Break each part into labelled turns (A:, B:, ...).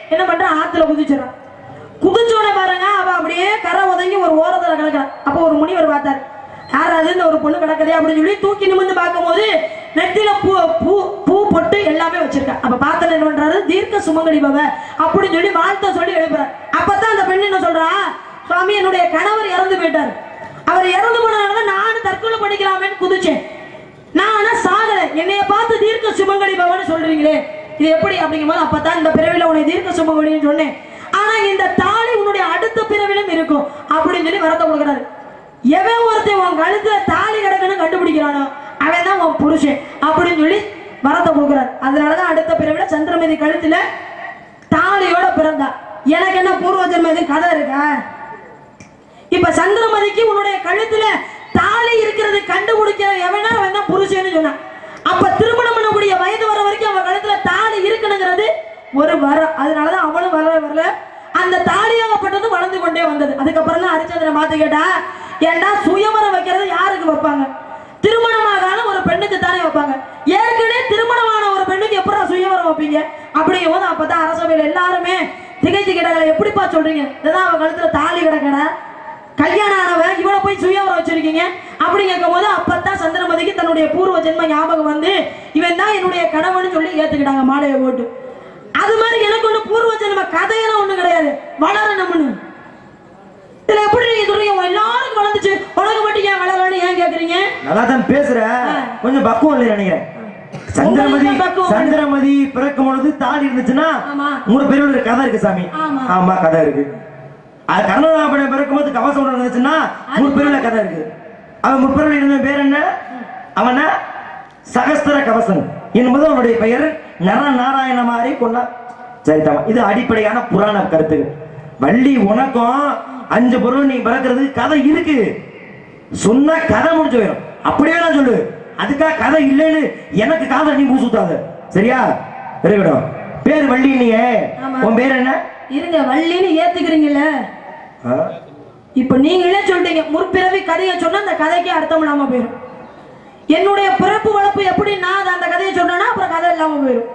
A: என்ன பண்றான் ஆத்துல குதிச்சிடறான் குதிச்சோட பாருங்க அவ அப்படியே கரை உதங்கி ஒரு ஓரத்துல கிடக்குறான் அப்போ ஒரு முனிவர் பார்த்தாரு யாராவது இந்த ஒரு பொண்ணு கிடக்குதே அப்படின்னு சொல்லி தூக்கி நிமிர்ந்து பார்க்கும்போது நெத்தியில பூ பூ பூ பொட்டு எல்லாமே வச்சிருக்கா அப்ப பார்த்தல என்ன பண்றாரு தீர்க்க சுமங்கடி பவ அப்படின்னு சொல்லி வாழ்த்த சொல்லி எழுப்புறாரு அப்பதான் அந்த பெண் என்ன சொல்றா சுவாமி என்னுடைய கணவர் இறந்து போயிட்டார் அவர் இறந்து போனதுனால நானும் தற்கொலை பண்ணிக்கலாமேன்னு குதிச்சேன் நான் ஆனா சாகல என்னைய பார்த்து தீர்க்க சுமங்கடி பவன்னு சொல்றீங்களே இது எப்படி அப்படிங்கும்போது அப்பதான் இந்த பிறவில உன்னை தீர்க்க சுமங்கடின்னு சொன்னேன் ஆனா இந்த தாலி உன்னுடைய அடுத்த பிறவிலும் இருக்கும் அப்படின்னு சொல்லி வரத்தை கொடுக்குறாரு எவன் ஒருத்தன் உன் கழுத்துல தாலி கிடக்குன்னு கண்டுபிடிக்கிறானோ அவன் தான் உன் புருஷன் அப்படின்னு சொல்லி வரத்தை கொடுக்குறாரு அதனாலதான் அடுத்த பிறவில சந்திரமதி கழுத்துல தாலியோட பிறந்தா எனக்கு என்ன பூர்வ ஜென்ம எதுவும் கதை இருக்கா இப்ப சந்திரமதிக்கு உன்னுடைய கழுத்துல தாலி இருக்கிறது கண்டுபிடிக்கிற எவனா அவன் தான் புருஷன்னு சொன்னான் அப்ப திருமணம் பண்ணக்கூடிய வயது வர வரைக்கும் அவன் கழுத்துல தாலி இருக்கணுங்கிறது ஒரு வரம் அதனாலதான் அவளும் வரல வரல அந்த தாலியாகப்பட்டது வளர்ந்து கொண்டே வந்தது அதுக்கப்புறம் தான் ஹரிச்சந்திரன் மாத்து கேட்டா ஏன்டா சுயமரம் வைக்கிறது யாருக்கு வைப்பாங்க திருமணமாகாத ஒரு பெண்ணுக்கு தானே வைப்பாங்க ஏற்கனவே திருமணமான ஒரு பெண்ணுக்கு எப்படா சுயமரம் வைப்பீங்க அப்படிங்கும் போது அப்பதான் அரசவையில் எல்லாருமே திகைத்து கிடக்கல எப்படிப்பா சொல்றீங்க இதுதான் அவன் கழுத்துல தாலி கிடக்கடா கல்யாணம் ஆனவன் இவனை போய் சுயவரம் வச்சிருக்கீங்க அப்படி கேட்கும் போது அப்பதான் சந்திரமதிக்கு தன்னுடைய பூர்வ ஜென்ம ஞாபகம் வந்து இவன் தான் என்னுடைய கணவன் சொல்லி ஏத்துக்கிட்டாங்க மாலையை போட்டு அது மாதிரி எனக்கு ஒண்ணு பூர்வ ஜென்ம கதையெல்லாம் ஒண்ணு கிடையாது வளரணும்னு இதுல எப்படி நீங்க சொல்றீங்க உங்க எல்லாருக்கும் வளர்ந்துச்சு உனக்கு மட்டும் ஏன் வளரணும்னு ஏன் கேக்குறீங்க
B: நல்லா தான் பேசுற கொஞ்சம் பக்குவம் இல்லை நினைக்கிறேன் சந்திரமதி
A: உங்களுக்கு பக்குவம் இல்லை.
B: சந்திரமதி பிறக்கும் பொழுது தாலி இருந்துச்சுன்னா
A: ஆமா.
B: உங்க பேரோட ஒரு கதை இருக்கு சாமி
A: ஆமா.
B: ஆமா கதை இருக்கு அது கர்ணநாபனை பிறக்கும் போது கவசம் ஒண்ணு இருந்துச்சுன்னா மூணு பேரோட கதை இருக்கு அவன் முப்பெருள் இருந்த பேர் என்ன அவன சகஸ்திர கவசன் என்பது அவனுடைய பெயர் நர நாராயண மாதிரி கொண்டா சரி தவம். இது அடிப்படையான புராண கருத்துகள் வள்ளி உனக்கும் அஞ்சு பொருள் நீ பிறக்கிறது கதை இருக்கு சொன்னா கதை முடிஞ்சு போயிடும் அப்படியே நான் சொல்லு அதுக்காக கதை இல்லைன்னு எனக்கு காதை நீ பூசுத்தாத சரியா இருக்கட்டும் பேர் வள்ளி நீயே
A: ஆமா.
B: உன் பேர் என்ன
A: இருங்க வள்ளின்னு ஏத்துக்கிறீங்கல்ல
B: ஆ?
A: இப்ப நீங்களே சொல்லிட்டீங்க முற்பிறவி கதையை சொன்னா அந்த கதைக்கு அர்த்தம் இல்லாம போயிடும் என்னுடைய பிறப்பு வளர்ப்பு எப்படி நான் அதை அந்த கதையை சொன்னேன்னா அப்புறம் கதை இல்லாம போயிடும்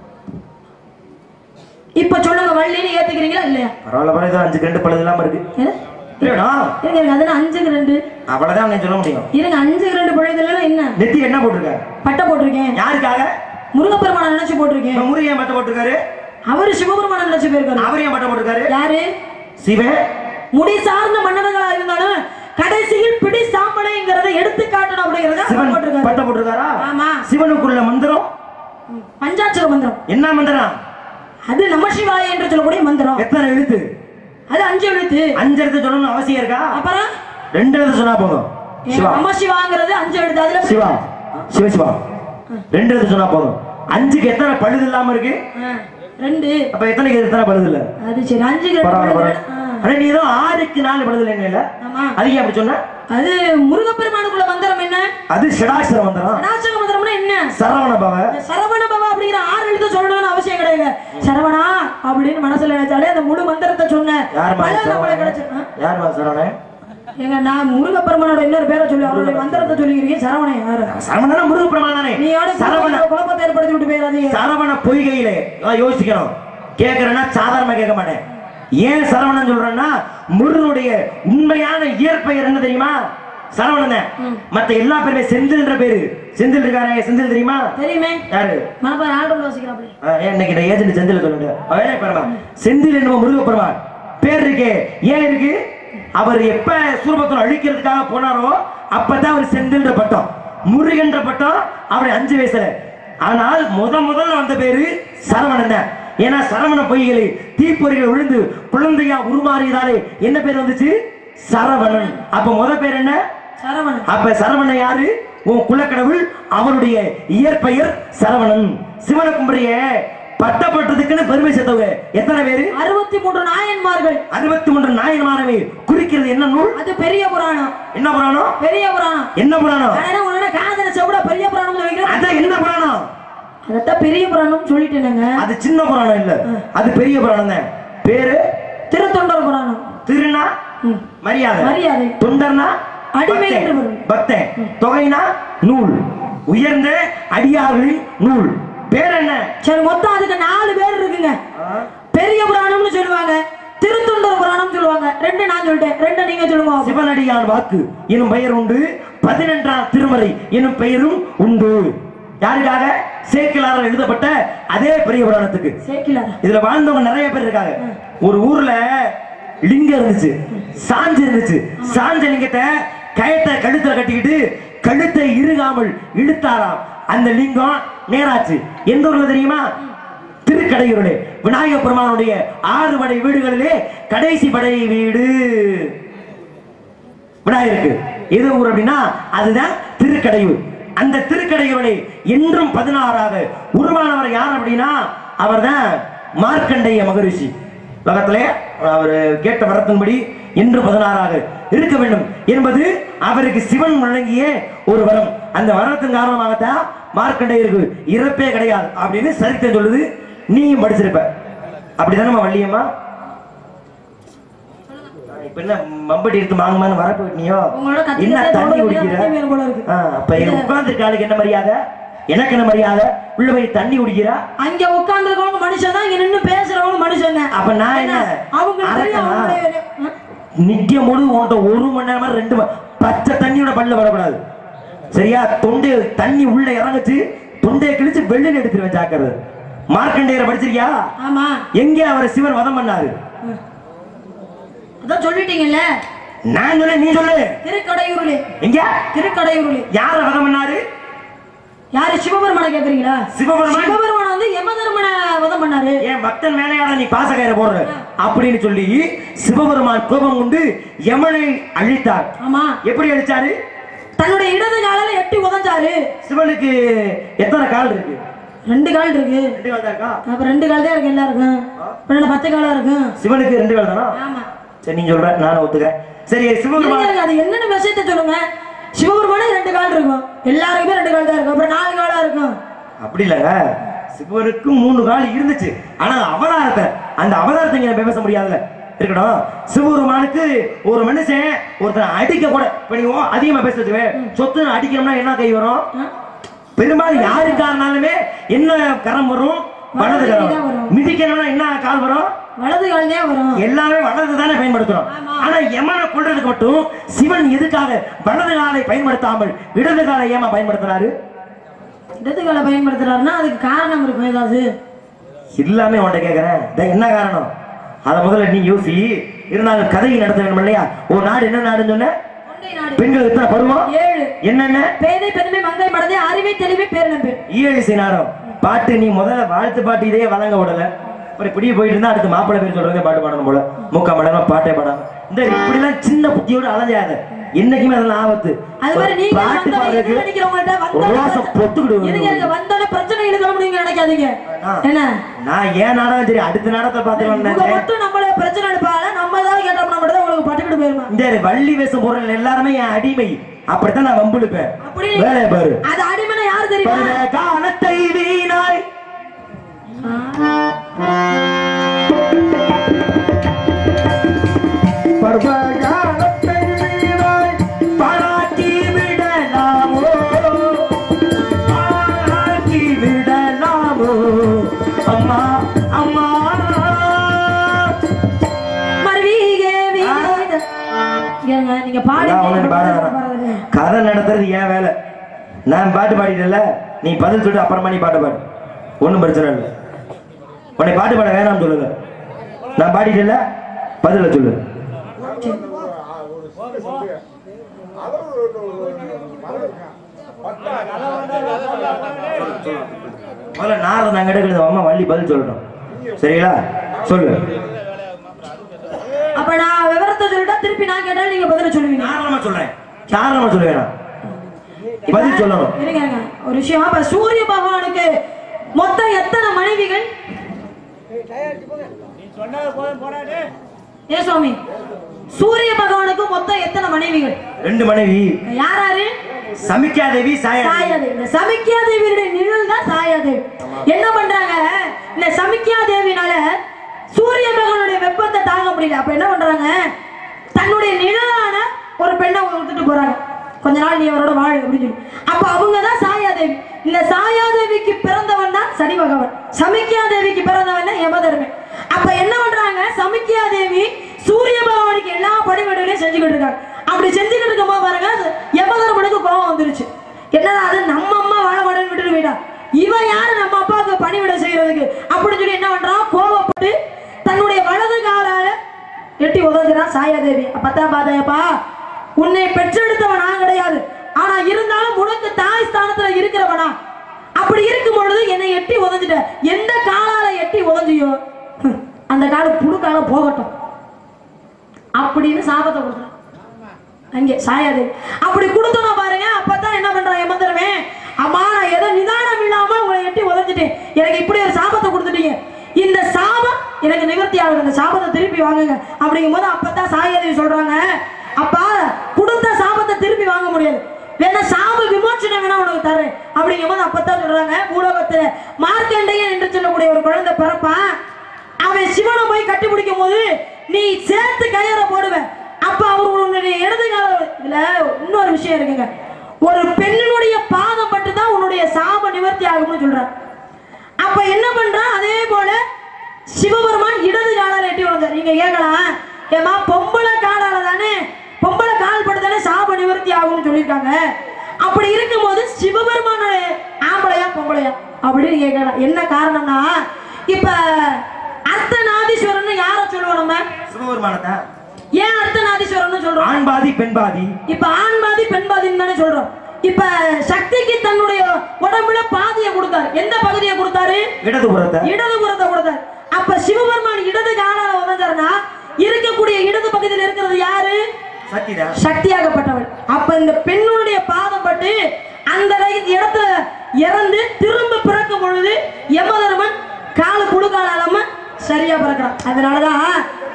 A: இப்ப சொல்லுங்க வள்ளின்னு ஏத்துக்கிறீங்களா இல்லையா
B: பரவாயில்ல பரவாயில்ல இது அஞ்சு ரெண்டு பழுது இல்லாம இருக்கு
A: ஏ?
B: இல்லைடா
A: இருங்க இருங்க அதெல்லாம் அஞ்சுக்கு ரெண்டு
B: அவ்வளவுதான் நான் சொல்ல முடியும்
A: இருங்க அஞ்சுக்கு ரெண்டு பிழைதெல்லாம் என்ன
B: நெத்தி என்ன போட்டிருக்காரு
A: பட்டை போட்டிருக்கேன்
B: யாருக்காக
A: முருகப்பெருமான நினைச்சு போட்டிருக்கேன்
B: இப்ப முருகன் பட்டம் போட்டிருக்காரு
A: அவரு சிவபெருமான நினைச்சு போயிருக்காரு
B: அவர் ஏன் பட்டம் போட்டிருக்காரு
A: யாரு
B: சிவன்
A: முடி சார்ந்த மன்னர்களா இருந்தாலும் கடைசியில் பிடி சாம்பலைங்கிறத எடுத்து காட்டணும் அப்படிங்கறத அவர்
B: சிவன்
A: போட்டிருக்காரு
B: பட்டம் போட்டிருக்காரா
A: ஆமா
B: சிவனுக்குள்ள மந்திரம்
A: பஞ்சாட்சர மந்திரம்
B: என்ன மந்திரம்
A: அது நமசிவாய என்று சொல்லக்கூடிய மந்திரம்
B: எத்தனை எழுத்து
A: அது அஞ்சு எழுத்து
B: அஞ்சு எழுத்து சொல்லணும்னு அவசியம் இருக்கா
A: அப்புறம்
B: ரெண்டு எழுத்து சொன்னா போதும் சிவா
A: நமசிவாங்கிறது அஞ்சு எழுத்து அதுல
B: சிவா சிவ சிவா ரெண்டு எழுத்து சொன்னா போதும் அஞ்சுக்கு எத்தனை பழுது இல்லாம இருக்கு
A: ஆ, ரெண்டு
B: அப்ப எத்தனைக்கு எத்தனை பழுது இல்ல
A: அது சரி அஞ்சுக்கு ரெண்டு
B: பரவாயில்ல
A: பழுது.
B: பரவாயில்ல
A: ஆ,
B: ஆனா நீ ஏதோ ஆறுக்கு நாலு பழுது இல்ல
A: ஆமா
B: அதுக்கு ஏன் அப்படி சொன்ன
A: அது முருகப்பெருமானுக்குள்ள மந்திரம் என்ன
B: அது ஷடாட்சர மந்திரம்
A: அடாச்சக மந்திரம்னா என்ன
B: சரவண பவ
A: இந்த சரவண பவா அப்படிங்கிற ஆறு எழுத்து சொல்லணும்னு அவசியம் கிடையாது சரவணா அப்படின்னு மனசுல நினைச்சாலே அந்த முழு மந்திரத்தை சொன்னேன்
B: யாருமா
A: பலன் நம்மளுக்கு
B: சரவணன்
A: கிடைச்சு ஆ?
B: யாருமா சரவணன்
A: ஏங்க நான் முருகப்பெருமானோட இன்னொரு பேரை சொல்லி அவருடைய மந்திரத்தை சொல்லிக்கிறீங்க சரவணன் யாரு
B: சரவணனா முருகப்பெருமான் தானே
A: நீ யாரும்
B: சரவண
A: குழப்பத்தை ஏற்படுத்தி விட்டு போயிடாதீங்க
B: சரவண பொய்கையிலே அதான் யோசிக்கணும் கேக்குறேன்னா சாதாரணமா கேட்க மாட்டேன் ஏன் சரவணன் சொல்றேன்னா முருகனுடைய உண்மையான இயற்பெயர் என்ன தெரியுமா சரவணன் தான். மத்த எல்லா பேருமே செந்தில்ன்ற பேரு செந்தில் இருக்காரே செந்தில் தெரியுமா
A: தெரியுமே
B: யாரு
A: மனப்பாறை ஆல்பம் யோசிக்கிறாப்ல
B: ஆ, ஏன் இன்னைக்கு இந்த ஏஜென்ட் செந்தில் சொல்லுங்க அவனே பெருமா செந்தில் என்னும் முருகப்பெருமான் பேர் இருக்கே ஏன் இருக்கு அவர் எப்ப சூரபத்தனம் அழிக்கிறதுக்காக போனாரோ அப்பதான் அவர் செந்தில்ன்ற பட்டம் முருகன்ற பட்டம் அவர் அஞ்சு வயசுல ஆனால் முத முதல்ல வந்த பேரு சரவணன் தான் ஏன்னா சரவண பொய்களை தீப்பொறிகள் விழுந்து குழந்தையா உருமாறியதாலே என்ன பேர் வந்துச்சு சரவணன் அப்ப முத பேர் என்ன
A: சரவணன்
B: அப்ப சரவணன் யாரு உன் குலக்கடவுள் அவருடைய இயற்பெயர் சரவணன் சிவனை கும்பிடைய பட்டப்பட்டதுக்குன்னு பெருமை சேர்த்தவங்க எத்தனை பேரு
A: அறுபத்தி மூன்று நாயன்மார்கள்
B: அறுபத்தி மூன்று நாயன்மாரவே குறிக்கிறது என்ன நூல்
A: அது பெரிய புராணம்
B: என்ன புராணம்
A: பெரிய புராணம்
B: என்ன புராணம்
A: ஆனா உடனே காதல செவிட பெரிய புராணம் வைக்கிறேன்
B: அதான் என்ன புராணம்
A: அதத்தான் பெரிய புராணம் சொல்லிட்டேனுங்க
B: அது சின்ன புராணம் இல்ல அது பெரிய புராணம் தான் பேரு
A: திருத்தொண்டர் புராணம்
B: திருநா
A: ம்.
B: மரியாதை
A: மரியாதை.
B: தொண்டர்னா
A: அடிமை
B: பக்தன்.
A: என்று வரும்.
B: பக்தன் தொகைனா நூல் உயர்ந்த அடியார்களின் நூல் பேர் என்ன
A: சரி மொத்தம் அதுக்கு நாலு பேர் இருக்குங்க பெரிய புராணம்னு சொல்லுவாங்க திருத்தொண்டர் புராணம் சொல்லுவாங்க ரெண்டு நான் சொல்லிட்டேன் ரெண்டு நீங்க சொல்லுங்க
B: சிவனடியான் வாக்கு எனும் பெயர் உண்டு பதினென்றாம் திருமறை எனும் பெயரும் உண்டு யாருக்காக சேக்கிலாரால் எழுதப்பட்ட அதே பெரிய புராணத்துக்கு
A: சேக்கிலார
B: இதுல வாழ்ந்தவங்க நிறைய பேர் இருக்காங்க ஒரு ஊர்ல லிங்கம் இருந்துச்சு சாஞ்சு இருந்துச்சு சாஞ்ச லிங்கத்தை கயத்தை கழுத்துல கட்டிக்கிட்டு கழுத்தை இறுகாமல் இழுத்தாராம் அந்த லிங்கம் நேராச்சு எந்த ஊர்ல தெரியுமா திருக்கடையூரிலே விநாயக பெருமானுடைய ஆறு படை வீடுகளிலே கடைசி படை வீடு விநாயகருக்கு எது ஊர் அப்படின்னா அதுதான் திருக்கடையூர் அந்த திருக்கடையூரை என்றும் பதினாறாக உருவானவர் யார் அப்படின்னா அவர்தான் மார்க்கண்டேய மகரிஷி உலகத்திலே அவர் கேட்ட வரத்தின்படி என்று பதினாறாக இருக்க வேண்டும் என்பது அவருக்கு சிவன் வழங்கிய ஒரு வரம் அந்த வரத்தின் காரணமாகத்தான் மார்க்கண்டேயருக்கு இறப்பே கிடையாது அப்படின்னு சரித்திரம் சொல்லுது நீயும் படிச்சிருப்ப அப்படிதானே நம்ம வள்ளியம்மா இப்ப என்ன மம்பட்டி எடுத்து வாங்குமான்னு வரப்பு விட்டினியோ
A: உங்களோட கத்தி
B: என்ன
A: கத்தியா
B: தண்ணி
A: தோடு
B: குடிக்கிற
A: கத்தியா வேணும் போல இருக்கு.
B: ஆ, அப்ப உட்கார்ந்து ஆளுக்கு என்ன மரியாதை எனக்கு என்ன மரியாதை உள்ள போய் தண்ணி குடிக்கிறா
A: அங்க உட்கார்ந்துருக்கவங்க மனுஷன் தான் இங்க நின்னு பேசுறவங்க மனுஷன் தான்
B: அப்ப நான் என்ன?
A: அவங்களுக்கு தெரியும்
B: அரக்கனா?
A: அவங்களுடைய வேலை.
B: நிக்கும் பொழுது உன்கிட்ட ஒரு மணி நேரமா ரெண்டு மணி பச்சை தண்ணியோட பல்ல வரக்கூடாது சரியா தொண்டை தண்ணி உள்ள இறங்குச்சு தொண்டையை கிழிச்சு வெளியில எடுத்துருவேன் ஜாக்கிரதை மார்க்கண்டேயரை படிச்சிருக்கியா
A: ஆமா
B: எங்கே அவரை சிவன் வதம் பண்ணாரு
A: அதான் சொல்லிட்டீங்கல்ல
B: நான் சொல்ல நீ சொல்லு
A: திருக்கடையூருளே
B: எங்க
A: திருக்கடையூருளே
B: யார வதம் பண்ணாரு
A: யாரு சிவபெருமான கேக்குறீங்களா
B: சிவபெருமான்
A: சிவபெருமான வந்து யமதர்மனை வதம் பண்ணாரு
B: ஏன் பக்தன் மேலையாட நீ பாசக்கயிறு போடுற அப்படின்னு சொல்லி சிவபெருமான் கோபம் கொண்டு யமனை அழித்தார்
A: ஆமா
B: எப்படி அழிச்சாரு
A: தன்னுடைய இடது காலால எட்டி உதஞ்சாரு
B: சிவனுக்கு எத்தனை கால் இருக்கு
A: ரெண்டு கால் இருக்கு
B: ரெண்டு கால் தான் இருக்கா
A: அப்ப ரெண்டு கால் தான் இருக்கு எல்லாருக்கும் இப்ப என்ன பத்து காலா இருக்கும்
B: சிவனுக்கு ரெண்டு கால் தானா
A: ஆமா
B: சரி நீ சொல்ற நானும் ஒத்துக்கிறேன் சரி சிவபெருமான்
A: இருங்க, அது என்னென்ன விஷயத்த சொல்லுங்க சிவபெருமானே ரெண்டு கால் இருக்கும் எல்லாருக்குமே ரெண்டு கால் தான் இருக்கும் அப்புறம் நாலு காலா இருக்கும்
B: அப்படி இல்லைங்க சிவனுக்கு மூணு கால் இருந்துச்சு ஆனா அவதாரத்தை அந்த அவதாரத்தை இங்க பேச முடியாதுல்ல இருக்கட்டும் சிவபெருமானுக்கு ஒரு மனுஷன் ஒருத்தன் அடிக்க கூட இப்ப நீ ஓ- அதிகமா பேச வச்சுவே சொத்து அடிக்கணும்னா என்ன கை வரும்
A: ஆ?
B: பெரும்பாலும் யாருக்காருனாலுமே என்ன கரம் வரும் வலது
A: வலது கை தான்
B: கரம்
A: வரும்.
B: மிதிக்கணும்னா என்ன கால் வரும்
A: வலது கால் தான் வரும்
B: எல்லாமே வலது தானே பயன்படுத்துறோம்
A: ஆமா.
B: ஆனா யமனை கொள்றதுக்கு மட்டும் சிவன் எதுக்காக வலது காலை பயன்படுத்தாமல் இடது காலை ஏமா பயன்படுத்துறாரு
A: இடது காலை பயன்படுத்துறாருன்னா அதுக்கு காரணம் இருக்கும் ஏதாவது
B: எல்லாமே உன்கிட்ட கேக்குறேன் டேய், என்ன காரணம் அத முதல்ல நீ யோசி இருந்தாலும் கதையை நடத்த வேண்டும் இல்லையா ஒரு நாடு என்ன நாடுன்னு சொன்ன
A: கொண்டை நாடு
B: பெண்கள் எத்தனை பருவம்
A: ஏழு
B: என்னென்ன
A: பேதை பெருமை மங்கை மடதை அறிவை தெளிவை பேரிழம்பு
B: ஈழி நாடம் பாட்டு நீ முதல்ல வாழ்த்து பாட்டு இதே வழங்க விடல அப்புறம் இப்படியே போயிட்டு இருந்தா அடுத்து மாப்பிள்ளை பேர் சொல்றதே பாட்டு பாடணும் போல முக்கா மடமா பாட்டே பாடாம இந்த இப்படிலாம் சின்ன புத்தியோட அலைஞ்சாத என்னைக்குமே அதெல்லாம் ஆபத்து
A: அது மாதிரி நீங்க
B: பாட்டு
A: வந்தவங்க
B: பாடுறதுக்கு
A: எது நினைக்கிறவங்கள்ட்ட வந்தோடனே
B: ரோசம்
A: பிரச்சனை-
B: பொத்துக்கிட்டு
A: இருங்க, இருங்க, வந்தோடனே பிரச்சனை இழுக்கணும்னு நீங்க நினைக்காதீங்க
B: ஆ.
A: என்ன
B: நான் ஏன் நாடகம் சரி அடுத்த நாடகத்தை
A: உங்க
B: பார்த்துருவேன்
A: மட்டும் நம்மள பிரச்சனை எடுப்பாங்க நம்ம ஏதாவது கேட்டோம்னா மட்டும் தான் உங்களுக்கு பட்டுக்கிட்டு போயிருமா
B: இந்த வள்ளி வேஷம் போடுற எல்லாருமே என் அடிமை அப்படித்தான் நான் வம்புழுப்பேன்
A: அப்படி
B: வேலையை பாரு
A: அது அடிமனை யாரு தெரியுமா
B: பருவ காலத்தை வீணாய் பர்வகாலத்தை வீணாய் பாராட்டி விடலாமோ பாராட்டி விடலாமோ அம்மா அம்மா
A: மருவீகே வீணாய் ஏங்க, நீங்க பாடுங்க
B: அதான் அவனுக்கு பாட வரான்.
A: பாடுறது.
B: கதை நடத்துறது ஏன் வேலை நான் பாட்டு பாடிட்டல நீ பதில் சொல்லிட்டு அப்புறமா நீ பாட்டு பாடு ஒன்றும் பிரச்சனை இல்லை உன்னை பாட்டு பாட வேணாம்னு சொல்லுங்க நான் பாடிட்டல பதில சொல்லு முதல்ல நாரத நாங்க எடுக்கிறது அம்மா வள்ளி பதில் சொல்லட்டும் சரிங்களா சொல்லு
A: அப்ப நான் விவரத்தை சொல்லிட்டா திருப்பி நான் கேட்டாலும் நீங்க பதில சொல்லுவீங்க
B: தாராளமா சொல்றேன் தாராளமா சொல்லுவேன்
A: இப்ப-
B: பதில் சொல்லணும்
A: இருங்க, இருங்க. ஒரு விஷயம் அப்ப சூரிய பகவானுக்கு மொத்தம் எத்தனை மனைவிகள் ஏ சுவாமி சூரிய பகவானுக்கு மொத்தம் எத்தனை மனைவிகள்
B: ரெண்டு மனைவி
A: யாராரு
B: சமிக்காதேவி சாயா
A: சாயாதேவி இந்த சமிக்யா தேவியுடைய நிழல் தான் சாயாதேவி என்ன பண்றாங்க இந்த சமிக்யா தேவினால சூரிய பகவானுடைய வெப்பத்தை தாங்க முடியல அப்ப என்ன பண்றாங்க தன்னுடைய நிழலான ஒரு பெண்ணை விட்டுட்டு போறாங்க கொஞ்ச நாள் நீ அவரோட வாழு அப்படின்னு சொல்லி அப்ப அவங்க தான் சாயாதேவி இந்த சாயாதேவிக்கு பிறந்தவன் தான் சனி பகவான் சமிக்யா தேவிக்கு பிறந்தவன் யமதர்மன் அப்ப என்ன பண்றாங்க சமிக்யா தேவி சூரிய பகவானுக்கு எல்லா பணிவிடைகளையும் செஞ்சுக்கிட்டு இருக்காங்க அப்படி செஞ்சுக்கிட்டு இருக்கும்போது பாருங்க யமதர்மனுக்கு கோபம் வந்துருச்சு என்னடா அது நம்ம அம்மா வாழ மாட்டேன்னு விட்டுட்டு போயிட்டா இவன் யாரு நம்ம அப்பாவுக்கு பணிவிடை செய்யறதுக்கு அப்படின்னு சொல்லி என்ன பண்றான் கோபப்பட்டு தன்னுடைய வலது காலால எட்டி உதவுகிறான் சாயாதேவி அப்பதான் பாதையப்பா உன்னை பெற்றெடுத்தவன் நான் கிடையாது ஆனா இருந்தாலும் உனக்கு தாய் ஸ்தானத்துல இருக்கிறவனா அப்படி இருக்கும் பொழுது என்னை எட்டி உதஞ்சிட்ட எந்த காலால எட்டி உதஞ்சியோ ஹம், அந்த கால புழு காலம் போகட்டும் அப்படின்னு சாபத்தை கொடுத்தான் அங்கே சாயாதேவி அப்படி கொடுத்தோம் பாருங்க அப்பதான் என்ன பண்றான் எமந்திரமே அம்மா நான் ஏதோ நிதானம் இல்லாம உங்களை எட்டி உதஞ்சிட்டேன் எனக்கு இப்படி ஒரு சாபத்தை கொடுத்துட்டீங்க இந்த சாபம் எனக்கு நிவர்த்தி ஆகுது இந்த சாபத்தை திருப்பி வாங்குங்க அப்படிங்கும் போது அப்பதான் சாயாதேவி சொல்றாங்க அப்பா கொடுத்த சாபத்தை திருப்பி வாங்க முடியாது வேணா சாப விமோச்சனம் வேணா உனக்கு தரேன் அப்படிங்கும் போது அப்பதான் சொல்றாங்க பூலோகத்துல மார்க்கண்டையன் என்று சொல்லக்கூடிய ஒரு குழந்தை பிறப்பான் அவன் சிவனை போய் கட்டி பிடிக்கும் போது நீ சேர்த்து கயிறை போடுவ அப்ப அவர் உன்னுடைய இடது கால இதுல இன்னொரு விஷயம் இருக்குங்க ஒரு பெண்ணினுடைய பாதம் பட்டு தான் உன்னுடைய சாப நிவர்த்தி ஆகும்னு சொல்றான் அப்ப என்ன பண்றான் அதே போல சிவபெருமான் இடது காலால எட்டி வந்தார் நீங்க கேட்கலாம் ஏமா பொம்பளை காலால தானே பொம்பளை கால் பட்டு தானே சாப நிவர்த்தி ஆகும்னு சொல்லியிருக்காங்க அப்படி இருக்கும்போது சிவபெருமானோட ஆம்பளையா பொம்பளையா அப்படின்னு கேட்கலாம் என்ன காரணம்னா இப்ப அர்த்தநாதீஸ்வரன் யார சொல்லுவோம் நம்ம
B: சிவபெருமானத்தை
A: ஏன் அர்த்தநாதீஸ்வரன் சொல்றோம்
B: ஆண் பாதி பெண் பாதி
A: இப்ப ஆண் பாதி பெண் பாதின்னு தானே சொல்றோம் இப்ப சக்திக்கு தன்னுடைய உடம்புல பாதியை கொடுத்தாரு எந்த பகுதியை கொடுத்தாரு
B: இடது புறத்தை
A: இடது புறத்தை கொடுத்தாரு அப்ப சிவபெருமான் இடது காலால உதஞ்சாருன்னா இருக்கக்கூடிய இடது பகுதியில் இருக்கிறது யாரு
B: சக்திதான்
A: சக்தியாகப்பட்டவள் அப்ப இந்த பெண்ணுடைய பாதம் பட்டு அந்த ரை- இடத்துல இறந்து திரும்ப பிறக்கும் பொழுது யமதர்மன் காலு குழுக்காலாம சரியா பிறக்கிறான் அதனாலதான்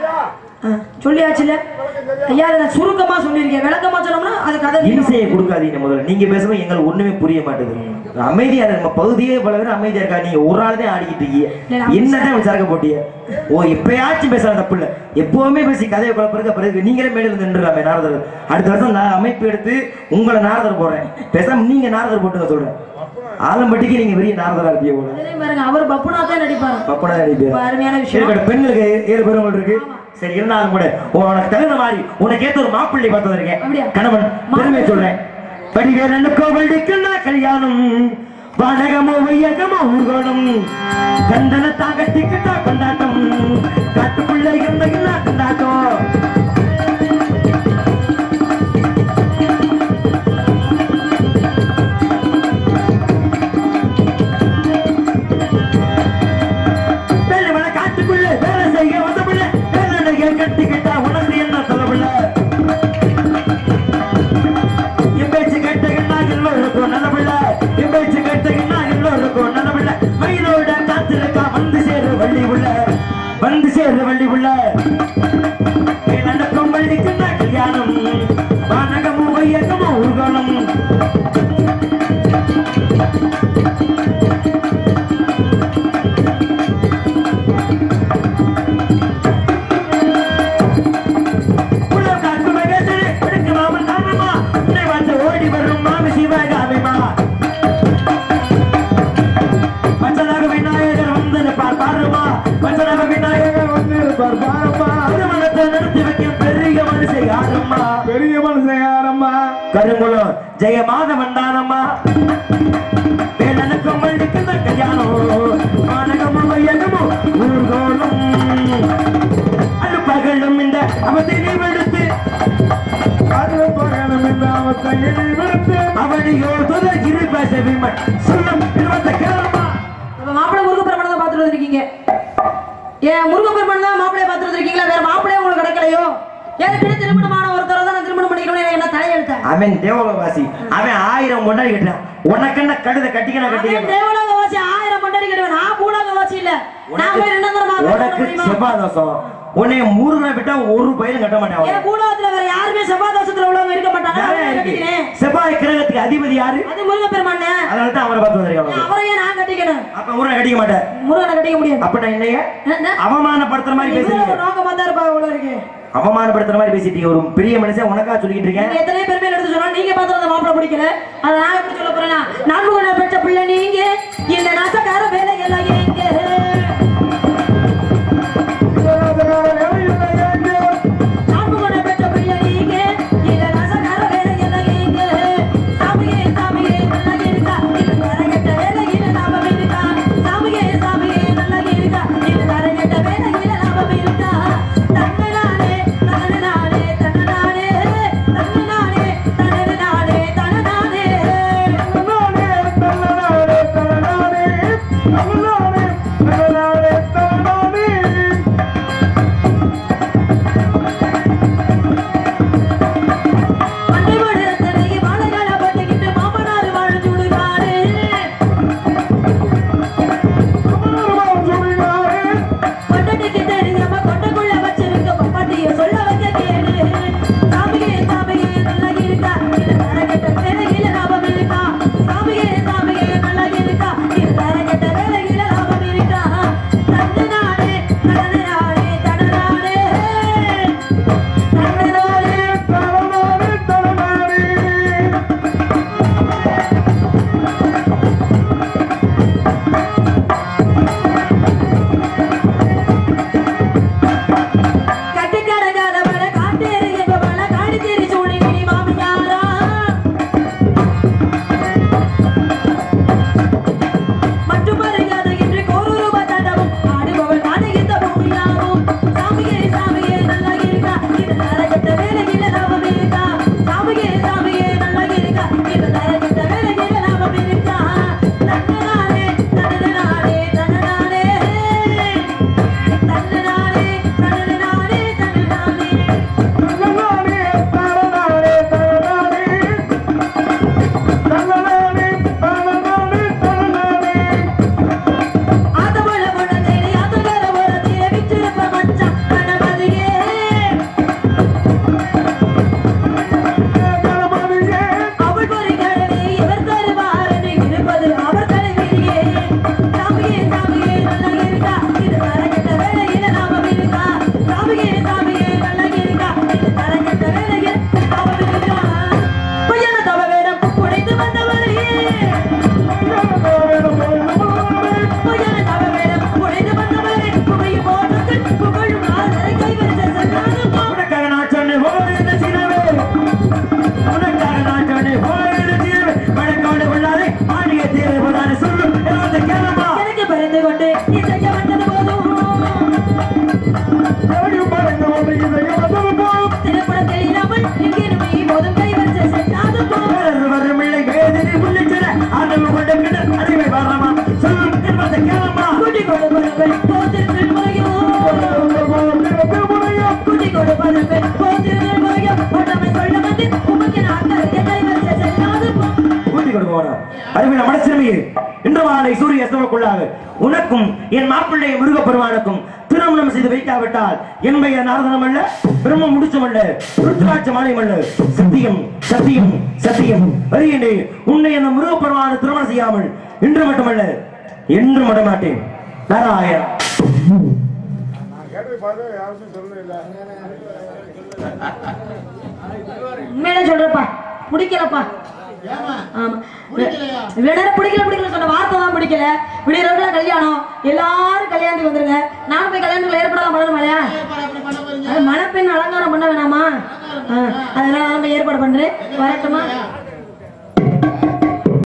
A: ஆ, சொல்லியாச்சுல ஐயா அதை நான் சுருக்கமா சொல்லியிருக்கேன் விளக்கமா சொன்னோம்னா அது கதை நீளம்.
B: இம்சையை கொடுக்காதீங்க முதல்ல நீங்க பேசும்போது எங்களுக்கு ஒண்ணுமே புரிய மாட்டேங்குது அமைதியா இரு. நம்ம பகுதியே பல பேர் அமைதியா இருக்கா நீங்க ஒரு ஆள் தான் ஆடிக்கிட்டு இருக்கீங்க
A: இல்ல, நான்
B: என்னதான் சரக்க போட்டிய ஓ எப்பயாச்சும் பேசலாம் தப்பு இல்ல எப்பவுமே பேசி கதையை குழப்பிருக்க பிறகு நீங்களே மேல இருந்து நின்றுலாமே நாரதர் அடுத்த வருஷம் நான் அமைப்பு எடுத்து உங்களை நாரதர் போடுறேன் பேசாம நீங்க நாரதர் போட்டுங்க சொல்றேன் ஆலம்பட்டிக்கு நீங்க பெரிய நாரதரா இருப்பீங்க போல
A: அதுலயும் பாருங்க அவர் பப்புனா தான் நடிப்பாரு
B: பப்படா நடிப்பீங்க
A: ரொம்ப அருமையான விஷயம்
B: இருக்கட்டும் பெண்களுக்கு ஏழு பெருமல் இருக்கு சரி இருந்தாலும் கூட உனக்கு தகுந்த மாதிரி உனக்கு ஏத்த ஒரு மாப்பிள்ளை பார்த்து வந்திருக்கேன்
A: அப்படியா?
B: கணவன் பெருமை சொல்றேன் படிவேலன்னு கோவல்டிக்குன்னா கல்யாணம் வானகமோ வையகமோ ஊர்கோணம் கண்டன தாகட்டிக்கிட்டா கொண்டாட்டம் காட்டுக்குள்ள இருந்தீங்கன்னா கொண்டாட்டம் வேலை காட்டுக்குள்ள வேலை செய்ய வந்த பிள்ளை வேலை கட்டிக்கிட்டா உனக்கு என்ன சொல்ல பிள்ளை என் பேச்சு கேட்டீங்கன்னா எல்லோருக்கும் நல்ல பிள்ளை என் பேச்சு கேட்டீங்கன்னா எல்லோருக்கும் நல்ல பிள்ளை மயிலோட காத்திருக்கா வந்து சேரு வள்ளி உள்ள வந்து சேரு வள்ளி உள்ள நடக்கும் வள்ளிக்குன்னா கல்யாணம் வானகமும் வையகமும் ஊர்கோணம் உள்ள காட்டு மகேசனே எடுக்க மாமன் காரணமா உன்னை வந்து ஓடி வரும் மாமி சிவகாமிமா பஞ்சநாக விநாயகர் வந்து நிற்பார் பாருமா பஞ்சநாக விநாயகர் வந்து நிற்பார் பாருமா திருமணத்தை நடத்தி வைக்கும் பெரிய மனுஷை யாரும்மா
C: பெரிய மனுஷன் யாரம்மா
B: கருங்குளம் ஜெயமாதவன் தானம்மா வேலனுக்கும் வள்ளிக்கு தான் கல்யாணம் வானகமும் வையகமும் ஊர்கோளும் அது பகலும் இந்த அவதினை வெடுத்து
C: அது பகலும் இல்லாமத்தை விடுத்து
B: அவனையோ தொடர் இரு பேச விமன் சொல்லும் இருபத்த கிழமா
A: இப்ப மாப்பிள்ளை முருகப்பெருமானை தான் பார்த்துட்டு வந்திருக்கீங்க ஏன் முருகப்பெருமான் தான் மாப்பிள்ளைய பார்த்துட்டு வந்திருக்கீங்களா வேற மாப்பிள்ளையே உங்களுக்கு கிடைக்கலையோ ஏற்கனவே திருமணமான ஒருத்தரை தான் நான் திருமணம் பண்ணிக்கணும்னு என்ன தலையெழுத்தேன்
B: அவன் தேவலோகவாசி அவன் ஆயிரம் கொண்டாடி கட்டான் உனக்கென்ன கழுத கட்டிக்கணும்
A: அவன்
B: கட்டிக்கணும்
A: தேவலோக வாசி ஆயிரம் கொண்டாடி கிடையாது நான் பூலோக வாசி இல்ல நான் போய் ரெண்டு தடவை மாப்பிள்ளை
B: உனக்கு
A: முடியுமா
B: செவ்வாய் தோசம் உன்னை முருகனை விட்டா ஒரு பயிலும் கட்ட மாட்டான்
A: ஏன் பூலோகத்துல வேற யாருமே செவ்வாய் தோஷத்துல உள்ளவங்க இருக்க மாட்டாங்க நான்
B: நிறைய
A: போய்
B: இருக்கு.
A: கட்டிக்கிறேன்
B: செவ்வாய் கிரகத்துக்கு அதிபதி யாரு
A: அது முருகப்பெருமான்
B: அதனால தான் அவரை பார்த்து வந்திருக்காங்க
A: அவரையே நான் கட்டிக்கணும்
B: அப்ப முருகனை கட்டிக்க மாட்டேன்
A: முருகனை கட்டிக்க முடியாது
B: அப்ப நான் என்னைய
A: என்ன?
B: அவமானப்படுத்துற மாதிரி
A: இவரு
B: பேசுறீங்க
A: ஒரு நோக்கமா தான் இருப்பா இவ்வளவு இருக்கு
B: அவமானப்படுத்துற மாதிரி பேசிட்டீங்க ஒரு பெரிய மனுஷன் உனக்கா சொல்லிக்கிட்டு இருக்கேன்
A: நீங்க எத்தனை பெருமையில எடுத்து சொன்னா நீங்க பார்த்து அந்த மாப்பிளை பிடிக்கல அதை நான் எப்படி சொல்ல போறேன்னா நான்கு பெற்ற பிள்ளை நீங்க இந்த நாசக்கார வேலையை
C: தன்னானே தன்னானே தன்னானே
A: அண்டை மடுத்தனையே வாழைகால பட்டுக்கிட்டு மாமனார் வாழ சுடுகாடு
C: அமரவான் சுடுகாடு
A: பொட்டனுக்கு தெரியாம கொட்டக்குள்ள வச்சிருக்க பப்பாட்டிய சொல்ல வைக்க கேளு சாமியே சாமியே நல்லா இருக்கா இது தர கெட்ட வேலையில லாபம் இருக்கா சாமியே சாமியே நல்லா இருக்கா இது தர கெட்ட வேலையில லாபம் இருக்கா தந்து நாடே தனது நாடே தனது நாடே தனது நாடே
C: தன்னானே தன்னானே
A: கட்டுக்கடகாதவள காட்டேறியவள காடி தேறி சூடி கிடி மாமியாரா மற்றும் அறியாத என்று கோரூரு பதடமும் ஆடுபவள் நாடுகின்ற பூமியாவும் சாமியே சாமியே நல்லா இருக்கா இது நரகத்த வேலையில லாபம் இருக்கா சாமியே சாமியே நல்லா இருக்கா இது நரகத்த வேலையில லாபம் இருக்கா தன்னனானே தன்னனானே தன்னனானே தன்னனானே தன்னனானே தன்னனானே
C: தன்னானே தன்னானே தன்னானே தன்னானே தன்னானே தன்னானே
A: ஆத்தமழ பொண்ண தேடி ஆத்தங்கர ஓரத்திலே விற்றிருப்ப மச்சான் கணபதியே
C: கணபதியே
A: அவள் ஒரு கடவே இவர் தருவார் என்று இருப்பது அவர் தலைவிதியே சாமியே சாமியே நல்லா இருக்கா இது தரகட்ட வேலையில லாபம் இருக்கா சாமியே சாமியே நல்லா இருக்கா இது தரகட்ட வேலையில் லாபம் இருக்கா பொய்யான தவ வேடம் புடைத்து வந்தவரே பொய்யான தவ வேடம் புடைத்து வந்தவரே புகையும் போட்டு புகழும் ஆதரை கைவரிசை செல்லாது போ
B: உனக்காக நான் சொன்னேன் ஓடு இந்த சீனவே உனக்காக நான் சொன்னேன் ஓடு இந்த சீனவே வணக்கோடு உள்ளாதே ஆணிய தீரை போதானே சொல்லு எல்லாத்தை கேளமா
A: எனக்கு பரிந்து கொண்டு இசைக்க வந்தது போதும்
C: எனக்கு பறந்து வந்து இதை வந்தது
A: திரைப்படத்தில் இல்லாமல் எங்கேனுமே போதும் கைவரிசை செல்லாது போ
B: வேறு வரும் இல்லை வேதனை முன்னிச்சிட ஆண்டவன் கொண்ட கிட்ட அறிவை வரமா சொல்லும் என்பதை கேளமா
A: குட்டி கொடுப்பது போத்திருந்தல் முறையோ
C: முடியும்
A: குட்டி கொடுப்பது போத்திருந்தல் முறையோ உடமை சொல்ல வந்து உமக்கு நாங்கள் கைவரிசை செல்லாது போ
B: கூட்டி கொடுப்போனா அறிவின மனசிறுமியே இன்று மாலை சூரிய அஸ்தமக்குள்ளாக உனக்கும் என் மாப்பிள்ளை முருகப்பெருமானுக்கும் திருமணம் செய்து வைக்காவிட்டால் என் பெயர் நாரதனம் அல்ல பிரம்ம முடிச்சம் அல்ல ருத்ராட்ச மாலையும் அல்ல சத்தியம் சத்தியம் சத்தியம் வருகின்றே உன்னை அந்த முருகப்பெருமானு திருமணம் செய்யாமல் இன்று மட்டுமல்ல என்று மாட்டேன் நாராயணா
A: உண்மையிலே சொல்றப்பா பிடிக்கலப்பா ஆமா விடற பிடிக்கல பிடிக்கல சொன்ன வார்த்தை தான் பிடிக்கல விடியறவங்கள கல்யாணம் எல்லாரும் கல்யாணத்துக்கு வந்துருங்க நானும் போய் கல்யாணத்துக்கு ஏற்பாடு பண்ணணும் இல்லையா அது மணப்பெண் அலங்காரம் பண்ண வேணாமா ஆ, அதனால நான் போய் ஏற்பாடு பண்றேன் வரட்டுமா